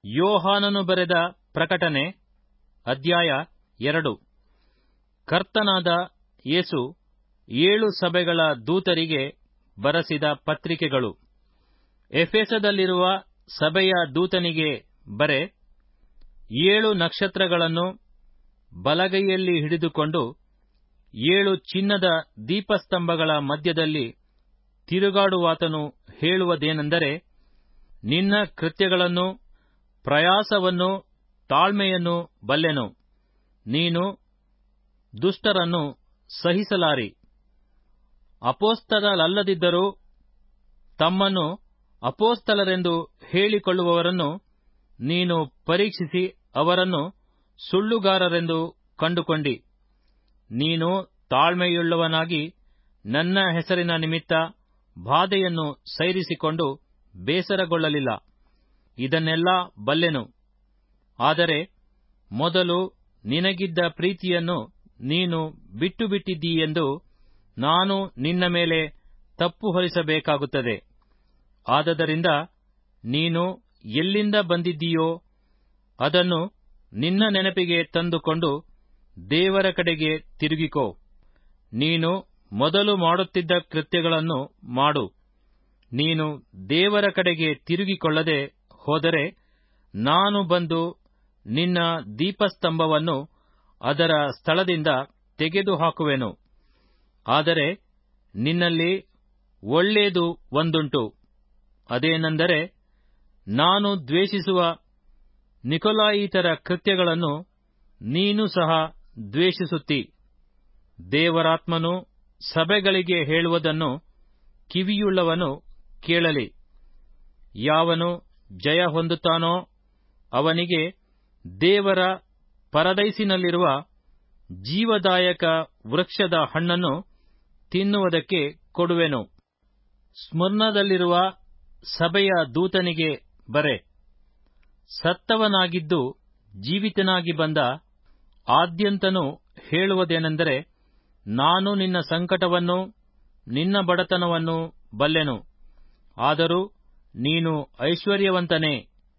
ಯೋಹಾನನು ಬರೆದ ಪ್ರಕಟಣೆ ಅಧ್ಯಾಯ ಎರಡು ಕರ್ತನಾದ ಯೇಸು ಏಳು ಸಭೆಗಳ ದೂತರಿಗೆ ಬರೆಸಿದ ಪತ್ರಿಕೆಗಳು ಎಫೆಸದಲ್ಲಿರುವ ಸಭೆಯ ದೂತನಿಗೆ ಬರೆ ಏಳು ನಕ್ಷತ್ರಗಳನ್ನು ಬಲಗೈಯಲ್ಲಿ ಹಿಡಿದುಕೊಂಡು ಏಳು ಚಿನ್ನದ ದೀಪಸ್ತಂಭಗಳ ಮಧ್ಯದಲ್ಲಿ ತಿರುಗಾಡುವಾತನು ಹೇಳುವುದೇನೆಂದರೆ ನಿನ್ನ ಕೃತ್ಯಗಳನ್ನು ಪ್ರಯಾಸವನ್ನು ತಾಳ್ಮೆಯನ್ನು ಬಲ್ಲೆನು ನೀನು ದುಷ್ಟರನ್ನು ಸಹಿಸಲಾರಿ ಅಪೋಸ್ತಲರಲ್ಲದಿದ್ದರೂ ತಮ್ಮನ್ನು ಅಪೋಸ್ತಲರೆಂದು ಹೇಳಿಕೊಳ್ಳುವವರನ್ನು ನೀನು ಪರೀಕ್ಷಿಸಿ ಅವರನ್ನು ಸುಳ್ಳುಗಾರರೆಂದು ಕಂಡುಕೊಂಡಿ ನೀನು ತಾಳ್ಮೆಯುಳ್ಳವನಾಗಿ ನನ್ನ ಹೆಸರಿನ ನಿಮಿತ್ತ ಬಾಧೆಯನ್ನು ಸೈರಿಸಿಕೊಂಡು ಬೇಸರಗೊಳ್ಳಲಿಲ್ಲ ಇದನ್ನೆಲ್ಲ ಬಲ್ಲೆನು ಆದರೆ ಮೊದಲು ನಿನಗಿದ್ದ ಪ್ರೀತಿಯನ್ನು ನೀನು ಬಿಟ್ಟು ಬಿಟ್ಟಿದ್ದೀಯೆಂದು ನಾನು ನಿನ್ನ ಮೇಲೆ ತಪ್ಪು ಹೊರಿಸಬೇಕಾಗುತ್ತದೆ ಆದದರಿಂದ ನೀನು ಎಲ್ಲಿಂದ ಬಂದಿದ್ದೀಯೋ ಅದನ್ನು ನಿನ್ನ ನೆನಪಿಗೆ ತಂದುಕೊಂಡು ದೇವರ ಕಡೆಗೆ ತಿರುಗಿಕೋ ನೀನು ಮೊದಲು ಮಾಡುತ್ತಿದ್ದ ಕೃತ್ಯಗಳನ್ನು ಮಾಡು ನೀನು ದೇವರ ಕಡೆಗೆ ತಿರುಗಿಕೊಳ್ಳದೆ ಹೋದರೆ ನಾನು ಬಂದು ನಿನ್ನ ದೀಪಸ್ತಂಭವನ್ನು ಅದರ ಸ್ಥಳದಿಂದ ತೆಗೆದುಹಾಕುವೆನು ಆದರೆ ನಿನ್ನಲ್ಲಿ ಒಳ್ಳೇದು ಒಂದುಂಟು ಅದೇನೆಂದರೆ ನಾನು ದ್ವೇಷಿಸುವ ನಿಕೊಲಾಯಿತರ ಕೃತ್ಯಗಳನ್ನು ನೀನು ಸಹ ದ್ವೇಷಿಸುತ್ತಿ ದೇವರಾತ್ಮನು ಸಭೆಗಳಿಗೆ ಹೇಳುವುದನ್ನು ಕಿವಿಯುಳ್ಳವನು ಕೇಳಲಿ ಯಾವನು ಜಯ ಹೊಂದುತ್ತಾನೋ ಅವನಿಗೆ ದೇವರ ಪರದೈಸಿನಲ್ಲಿರುವ ಜೀವದಾಯಕ ವೃಕ್ಷದ ಹಣ್ಣನ್ನು ತಿನ್ನುವುದಕ್ಕೆ ಕೊಡುವೆನು ಸ್ಮರ್ಣದಲ್ಲಿರುವ ಸಭೆಯ ದೂತನಿಗೆ ಬರೆ ಸತ್ತವನಾಗಿದ್ದು ಜೀವಿತನಾಗಿ ಬಂದ ಆದ್ಯಂತನು ಹೇಳುವುದೇನೆಂದರೆ ನಾನು ನಿನ್ನ ಸಂಕಟವನ್ನು ನಿನ್ನ ಬಡತನವನ್ನು ಬಲ್ಲೆನು ಆದರೂ ನೀನು ಐಶ್ವರ್ಯವಂತನೇ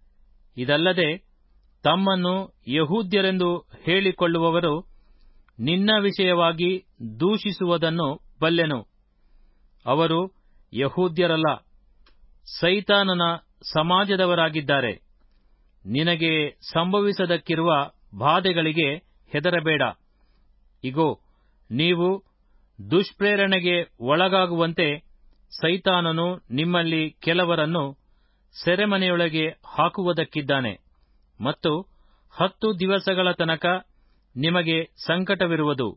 ಇದಲ್ಲದೆ ತಮ್ಮನ್ನು ಯಹೂದ್ಯರೆಂದು ಹೇಳಿಕೊಳ್ಳುವವರು ನಿನ್ನ ವಿಷಯವಾಗಿ ದೂಷಿಸುವುದನ್ನು ಬಲ್ಲೆನು ಅವರು ಯಹೂದ್ಯರಲ್ಲ ಸೈತಾನನ ಸಮಾಜದವರಾಗಿದ್ದಾರೆ ನಿನಗೆ ಸಂಭವಿಸದಕ್ಕಿರುವ ಬಾಧೆಗಳಿಗೆ ಹೆದರಬೇಡ ಇಗೋ ನೀವು ದುಷ್ಪ್ರೇರಣೆಗೆ ಒಳಗಾಗುವಂತೆ ಸೈತಾನನು ನಿಮ್ಮಲ್ಲಿ ಕೆಲವರನ್ನು ಸೆರೆಮನೆಯೊಳಗೆ ಹಾಕುವುದಕ್ಕಿದ್ದಾನೆ ಮತ್ತು ಹತ್ತು ದಿವಸಗಳ ತನಕ ನಿಮಗೆ ಸಂಕಟವಿರುವುದು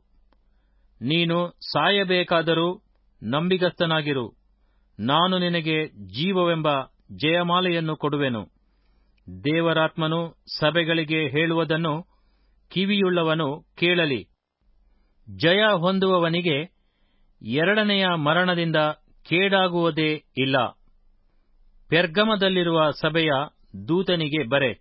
ನೀನು ಸಾಯಬೇಕಾದರೂ ನಂಬಿಗಸ್ತನಾಗಿರು ನಾನು ನಿನಗೆ ಜೀವವೆಂಬ ಜಯಮಾಲೆಯನ್ನು ಕೊಡುವೆನು ದೇವರಾತ್ಮನು ಸಭೆಗಳಿಗೆ ಹೇಳುವುದನ್ನು ಕಿವಿಯುಳ್ಳವನು ಕೇಳಲಿ ಜಯ ಹೊಂದುವವನಿಗೆ ಎರಡನೆಯ ಮರಣದಿಂದ ಕೇಡಾಗುವುದೇ ಇಲ್ಲ ಪೆರ್ಗಮದಲ್ಲಿರುವ ಸಭೆಯ ದೂತನಿಗೆ ಬರೆ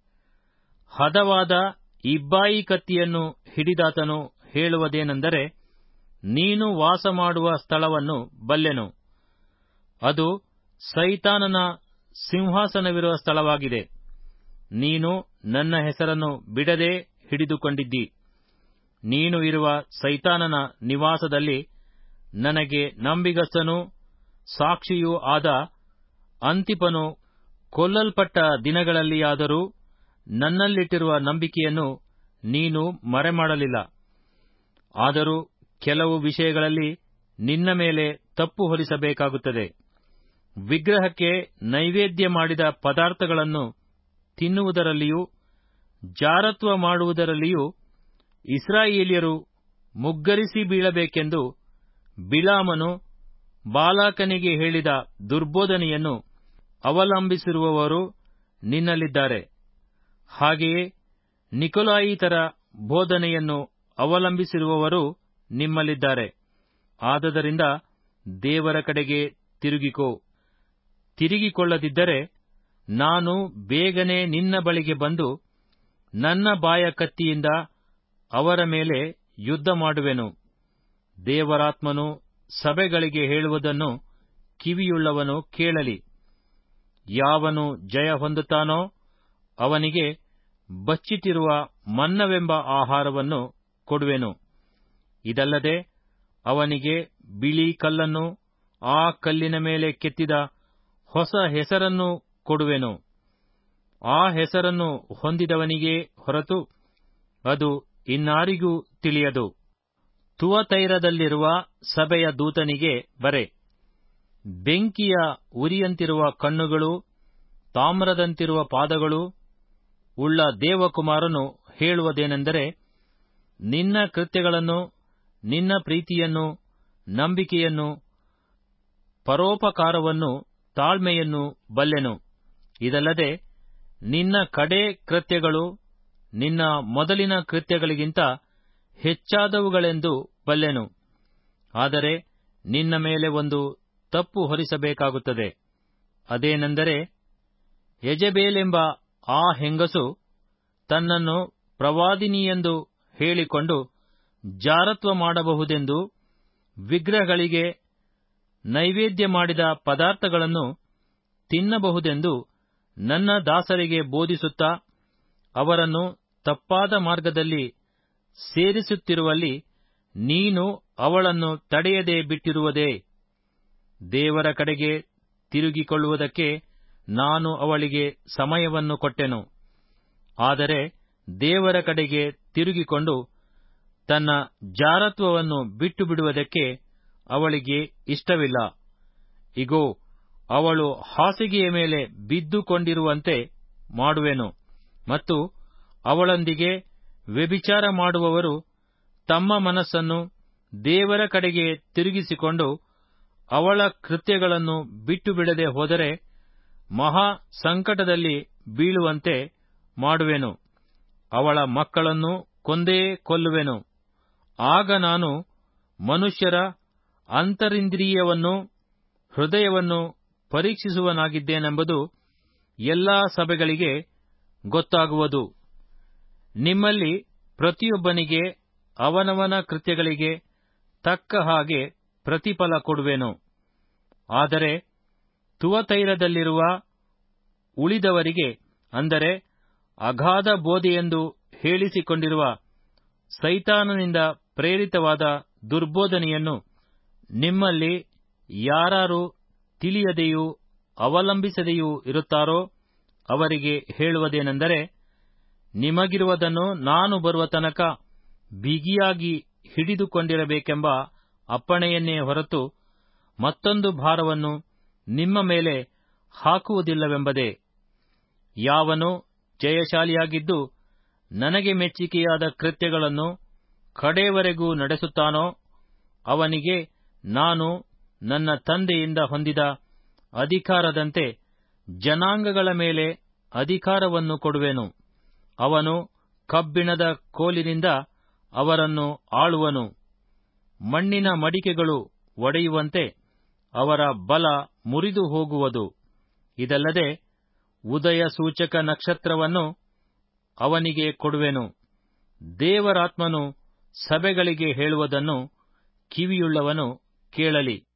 ಹದವಾದ ಇಬ್ಬಾಯಿ ಕತ್ತಿಯನ್ನು ಹಿಡಿದಾತನು ಹೇಳುವುದೇನೆಂದರೆ ನೀನು ವಾಸ ಮಾಡುವ ಸ್ಥಳವನ್ನು ಬಲ್ಲೆನು ಅದು ಸೈತಾನನ ಸಿಂಹಾಸನವಿರುವ ಸ್ಥಳವಾಗಿದೆ ನೀನು ನನ್ನ ಹೆಸರನ್ನು ಬಿಡದೆ ಹಿಡಿದುಕೊಂಡಿದ್ದಿ ನೀನು ಇರುವ ಸೈತಾನನ ನಿವಾಸದಲ್ಲಿ ನನಗೆ ನಂಬಿಗಸ್ತನೂ ಸಾಕ್ಷಿಯೂ ಆದ ಅಂತಿಪನು ಕೊಲ್ಲಲ್ಪಟ್ಟ ದಿನಗಳಲ್ಲಿಯಾದರೂ ನನ್ನಲ್ಲಿಟ್ಟಿರುವ ನಂಬಿಕೆಯನ್ನು ನೀನು ಮರೆಮಾಡಲಿಲ್ಲ ಆದರೂ ಕೆಲವು ವಿಷಯಗಳಲ್ಲಿ ನಿನ್ನ ಮೇಲೆ ತಪ್ಪು ಹೊರಿಸಬೇಕಾಗುತ್ತದೆ ವಿಗ್ರಹಕ್ಕೆ ನೈವೇದ್ಯ ಮಾಡಿದ ಪದಾರ್ಥಗಳನ್ನು ತಿನ್ನುವುದರಲ್ಲಿಯೂ ಜಾರತ್ವ ಮಾಡುವುದರಲ್ಲಿಯೂ ಇಸ್ರಾಯೇಲ್ಯರು ಮುಗ್ಗರಿಸಿ ಬೀಳಬೇಕೆಂದು ಬಿಳಾಮನು ಬಾಲಾಕನಿಗೆ ಹೇಳಿದ ದುರ್ಬೋಧನೆಯನ್ನು ಅವಲಂಬಿಸಿರುವವರು ನಿನ್ನಲ್ಲಿದ್ದಾರೆ ಹಾಗೆಯೇ ನಿಕೊಲಾಯಿತರ ಬೋಧನೆಯನ್ನು ಅವಲಂಬಿಸಿರುವವರು ನಿಮ್ಮಲ್ಲಿದ್ದಾರೆ ಆದದರಿಂದ ದೇವರ ಕಡೆಗೆ ತಿರುಗಿಕೋ ತಿರುಗಿಕೊಳ್ಳದಿದ್ದರೆ ನಾನು ಬೇಗನೆ ನಿನ್ನ ಬಳಿಗೆ ಬಂದು ನನ್ನ ಬಾಯ ಕತ್ತಿಯಿಂದ ಅವರ ಮೇಲೆ ಯುದ್ಧ ಮಾಡುವೆನು ದೇವರಾತ್ಮನು ಸಭೆಗಳಿಗೆ ಹೇಳುವುದನ್ನು ಕಿವಿಯುಳ್ಳವನು ಕೇಳಲಿ ಯಾವನು ಜಯ ಹೊಂದುತ್ತಾನೋ ಅವನಿಗೆ ಬಚ್ಚಿಟ್ಟಿರುವ ಮನ್ನವೆಂಬ ಆಹಾರವನ್ನು ಕೊಡುವೆನು ಇದಲ್ಲದೆ ಅವನಿಗೆ ಬಿಳಿ ಕಲ್ಲನ್ನು ಆ ಕಲ್ಲಿನ ಮೇಲೆ ಕೆತ್ತಿದ ಹೊಸ ಹೆಸರನ್ನು ಕೊಡುವೆನು ಆ ಹೆಸರನ್ನು ಹೊಂದಿದವನಿಗೇ ಹೊರತು ಅದು ಇನ್ನಾರಿಗೂ ತಿಳಿಯದು ತುವತೈರದಲ್ಲಿರುವ ಸಭೆಯ ದೂತನಿಗೆ ಬರೆ ಬೆಂಕಿಯ ಉರಿಯಂತಿರುವ ಕಣ್ಣುಗಳು ತಾಮ್ರದಂತಿರುವ ಪಾದಗಳು ಉಳ್ಳ ದೇವಕುಮಾರನು ಹೇಳುವುದೇನೆಂದರೆ ನಿನ್ನ ಕೃತ್ಯಗಳನ್ನು ನಿನ್ನ ಪ್ರೀತಿಯನ್ನು ನಂಬಿಕೆಯನ್ನು ಪರೋಪಕಾರವನ್ನು ತಾಳ್ಮೆಯನ್ನು ಬಲ್ಲೆನು ಇದಲ್ಲದೆ ನಿನ್ನ ಕಡೇ ಕೃತ್ಯಗಳು ನಿನ್ನ ಮೊದಲಿನ ಕೃತ್ಯಗಳಿಗಿಂತ ಹೆಚ್ಚಾದವುಗಳೆಂದು ಬಲ್ಲೆನು ಆದರೆ ನಿನ್ನ ಮೇಲೆ ಒಂದು ತಪ್ಪು ಹೊರಿಸಬೇಕಾಗುತ್ತದೆ ಅದೇನೆಂದರೆ ಯಜಬೇಲೆಂಬ ಆ ಹೆಂಗಸು ತನ್ನನ್ನು ಪ್ರವಾದಿನಿಯೆಂದು ಹೇಳಿಕೊಂಡು ಜಾರತ್ವ ಮಾಡಬಹುದೆಂದು ವಿಗ್ರಹಗಳಿಗೆ ನೈವೇದ್ಯ ಮಾಡಿದ ಪದಾರ್ಥಗಳನ್ನು ತಿನ್ನಬಹುದೆಂದು ನನ್ನ ದಾಸರಿಗೆ ಬೋಧಿಸುತ್ತಾ ಅವರನ್ನು ತಪ್ಪಾದ ಮಾರ್ಗದಲ್ಲಿ ಸೇರಿಸುತ್ತಿರುವಲ್ಲಿ ನೀನು ಅವಳನ್ನು ತಡೆಯದೆ ಬಿಟ್ಟಿರುವುದೇ ದೇವರ ಕಡೆಗೆ ತಿರುಗಿಕೊಳ್ಳುವುದಕ್ಕೆ ನಾನು ಅವಳಿಗೆ ಸಮಯವನ್ನು ಕೊಟ್ಟೆನು ಆದರೆ ದೇವರ ಕಡೆಗೆ ತಿರುಗಿಕೊಂಡು ತನ್ನ ಜಾರತ್ವವನ್ನು ಬಿಟ್ಟು ಬಿಡುವುದಕ್ಕೆ ಅವಳಿಗೆ ಇಷ್ಟವಿಲ್ಲ ಇಗೋ ಅವಳು ಹಾಸಿಗೆಯ ಮೇಲೆ ಬಿದ್ದುಕೊಂಡಿರುವಂತೆ ಮಾಡುವೆನು ಮತ್ತು ಅವಳೊಂದಿಗೆ ವ್ಯಭಿಚಾರ ಮಾಡುವವರು ತಮ್ಮ ಮನಸ್ಸನ್ನು ದೇವರ ಕಡೆಗೆ ತಿರುಗಿಸಿಕೊಂಡು ಅವಳ ಕೃತ್ಯಗಳನ್ನು ಬಿಟ್ಟು ಬಿಡದೆ ಹೋದರೆ ಮಹಾ ಸಂಕಟದಲ್ಲಿ ಬೀಳುವಂತೆ ಮಾಡುವೆನು ಅವಳ ಮಕ್ಕಳನ್ನು ಕೊಂದೇ ಕೊಲ್ಲುವೆನು ಆಗ ನಾನು ಮನುಷ್ಯರ ಅಂತರಿಂದ್ರಿಯವನ್ನು ಹೃದಯವನ್ನು ಪರೀಕ್ಷಿಸುವನಾಗಿದ್ದೇನೆಂಬುದು ಎಲ್ಲಾ ಸಭೆಗಳಿಗೆ ಗೊತ್ತಾಗುವುದು ನಿಮ್ಮಲ್ಲಿ ಪ್ರತಿಯೊಬ್ಬನಿಗೆ ಅವನವನ ಕೃತ್ಯಗಳಿಗೆ ತಕ್ಕ ಹಾಗೆ ಪ್ರತಿಫಲ ಕೊಡುವೆನು ಆದರೆ ತುವತೈರದಲ್ಲಿರುವ ಉಳಿದವರಿಗೆ ಅಂದರೆ ಅಗಾಧ ಬೋಧೆಯೆಂದು ಹೇಳಿಸಿಕೊಂಡಿರುವ ಸೈತಾನನಿಂದ ಪ್ರೇರಿತವಾದ ದುರ್ಬೋಧನೆಯನ್ನು ನಿಮ್ಮಲ್ಲಿ ಯಾರಾರು ತಿಳಿಯದೆಯೂ ಅವಲಂಬಿಸದೆಯೂ ಇರುತ್ತಾರೋ ಅವರಿಗೆ ಹೇಳುವುದೇನೆಂದರೆ ನಿಮಗಿರುವುದನ್ನು ನಾನು ಬರುವ ತನಕ ಬಿಗಿಯಾಗಿ ಹಿಡಿದುಕೊಂಡಿರಬೇಕೆಂಬ ಅಪ್ಪಣೆಯನ್ನೇ ಹೊರತು ಮತ್ತೊಂದು ಭಾರವನ್ನು ನಿಮ್ಮ ಮೇಲೆ ಹಾಕುವುದಿಲ್ಲವೆಂಬುದೇ ಯಾವನು ಜಯಶಾಲಿಯಾಗಿದ್ದು ನನಗೆ ಮೆಚ್ಚಿಕೆಯಾದ ಕೃತ್ಯಗಳನ್ನು ಕಡೆಯವರೆಗೂ ನಡೆಸುತ್ತಾನೋ ಅವನಿಗೆ ನಾನು ನನ್ನ ತಂದೆಯಿಂದ ಹೊಂದಿದ ಅಧಿಕಾರದಂತೆ ಜನಾಂಗಗಳ ಮೇಲೆ ಅಧಿಕಾರವನ್ನು ಕೊಡುವೆನು ಅವನು ಕಬ್ಬಿಣದ ಕೋಲಿನಿಂದ ಅವರನ್ನು ಆಳುವನು ಮಣ್ಣಿನ ಮಡಿಕೆಗಳು ಒಡೆಯುವಂತೆ ಅವರ ಬಲ ಮುರಿದು ಹೋಗುವುದು ಇದಲ್ಲದೆ ಉದಯ ಸೂಚಕ ನಕ್ಷತ್ರವನ್ನು ಅವನಿಗೆ ಕೊಡುವೆನು ದೇವರಾತ್ಮನು ಸಭೆಗಳಿಗೆ ಹೇಳುವುದನ್ನು ಕಿವಿಯುಳ್ಳವನು ಕೇಳಲಿ